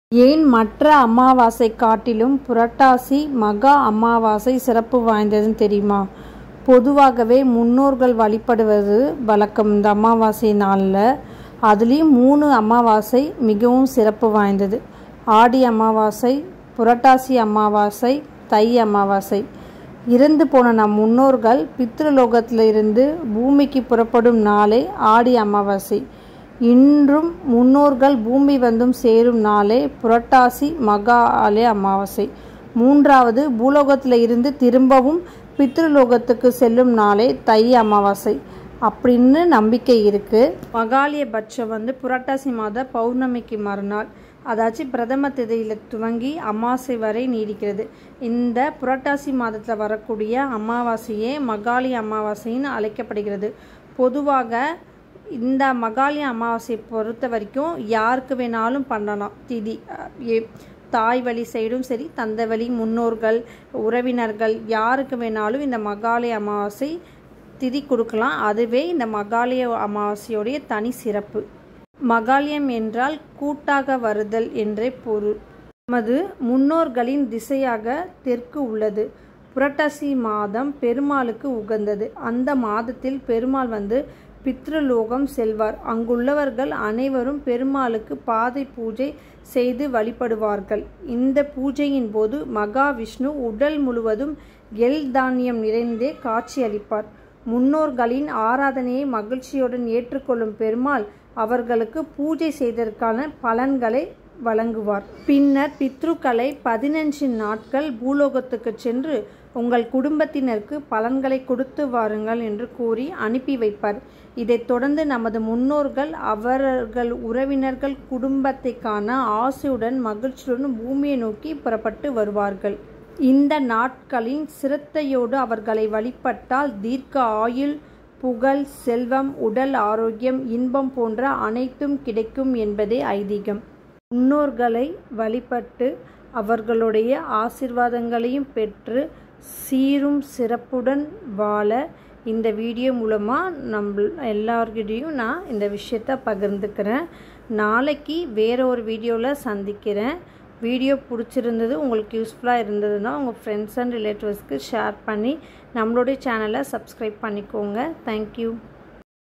ஏன் மற்ற அமாவாசை காட்டிலும் புரட்டாசி மகா அமாவாசை சிறப்பு வாய்ந்ததுன்னு தெரியுமா பொதுவாகவே முன்னோர்கள் வழிபடுவது வழக்கம் இந்த அமாவாசை நாளில் அதுலேயும் மூணு அமாவாசை மிகவும் சிறப்பு வாய்ந்தது ஆடி அமாவாசை புரட்டாசி அமாவாசை தை அமாவாசை இறந்து போன நம் முன்னோர்கள் பித்ருலோகத்தில் இருந்து பூமிக்கு புறப்படும் நாளே ஆடி அமாவாசை இன்றும் முன்னோர்கள் பூமி வந்தும் சேரும் நாளே புரட்டாசி மகாலய அமாவாசை மூன்றாவது பூலோகத்தில் இருந்து திரும்பவும் பித்ருலோகத்துக்கு செல்லும் நாளே தை அமாவாசை அப்படின்னு நம்பிக்கை இருக்குது மகாலய பட்சம் வந்து புரட்டாசி மாத பௌர்ணமிக்கு மறுநாள் அதாச்சும் பிரதம திதியில் துவங்கி அமாவாசை வரை நீடிக்கிறது இந்த புரட்டாசி மாதத்தில் வரக்கூடிய அமாவாசையே மகாலய அமாவாசைன்னு அழைக்கப்படுகிறது பொதுவாக இந்த மகாலய அமாவாசையை பொறுத்த வரைக்கும் யாருக்கு வேணாலும் பண்ணலாம் திதி தாய் வழி சைடும் சரி தந்தை வழி முன்னோர்கள் உறவினர்கள் யாருக்கு வேணாலும் இந்த மகாலய அமாவாசை திதி கொடுக்கலாம் அதுவே இந்த மகாலய அமாவாசையுடைய தனி சிறப்பு மகாலயம் என்றால் கூட்டாக வருதல் என்றே பொருள் நமது முன்னோர்களின் திசையாக தெற்கு உள்ளது புரட்டாசி மாதம் பெருமாளுக்கு உகந்தது அந்த மாதத்தில் பெருமாள் வந்து பித்ருலோகம் செல்வார் அங்குள்ளவர்கள் அனைவரும் பெருமாளுக்கு பாதை பூஜை செய்து வழிபடுவார்கள் இந்த பூஜையின் போது மகாவிஷ்ணு உடல் முழுவதும் எல் தானியம் நிறைந்தே காட்சியளிப்பார் முன்னோர்களின் ஆராதனையை மகிழ்ச்சியுடன் ஏற்றுக்கொள்ளும் பெருமாள் அவர்களுக்கு பூஜை செய்ததற்கான பலன்களை வழங்குவார் பின்னர் பித்ருக்களை பதினஞ்சு நாட்கள் பூலோகத்துக்கு சென்று உங்கள் குடும்பத்தினருக்கு பலன்களை கொடுத்து வாருங்கள் என்று கூறி அனுப்பி வைப்பார் இதைத் தொடர்ந்து நமது முன்னோர்கள் அவர்கள் உறவினர்கள் குடும்பத்தை காண ஆசையுடன் மகிழ்ச்சியுடன் பூமியை நோக்கி புறப்பட்டு வருவார்கள் இந்த நாட்களின் சிரத்தையோடு அவர்களை வழிபட்டால் தீர்க்க ஆயுள் புகழ் செல்வம் உடல் ஆரோக்கியம் இன்பம் போன்ற அனைத்தும் கிடைக்கும் என்பதே ஐதீகம் முன்னோர்களை வழிபட்டு அவர்களுடைய ஆசிர்வாதங்களையும் பெற்று சீரும் சிறப்புடன் வாழ இந்த வீடியோ மூலமாக நம்ம எல்லார்கிட்டையும் நான் இந்த விஷயத்த பகிர்ந்துக்கிறேன் நாளைக்கு வேறு ஒரு வீடியோவில் சந்திக்கிறேன் வீடியோ பிடிச்சிருந்தது உங்களுக்கு யூஸ்ஃபுல்லாக இருந்ததுன்னா உங்கள் ஃப்ரெண்ட்ஸ் அண்ட் ரிலேட்டிவ்ஸ்க்கு ஷேர் பண்ணி நம்மளுடைய சேனலை சப்ஸ்கிரைப் பண்ணிக்கோங்க தேங்க்யூ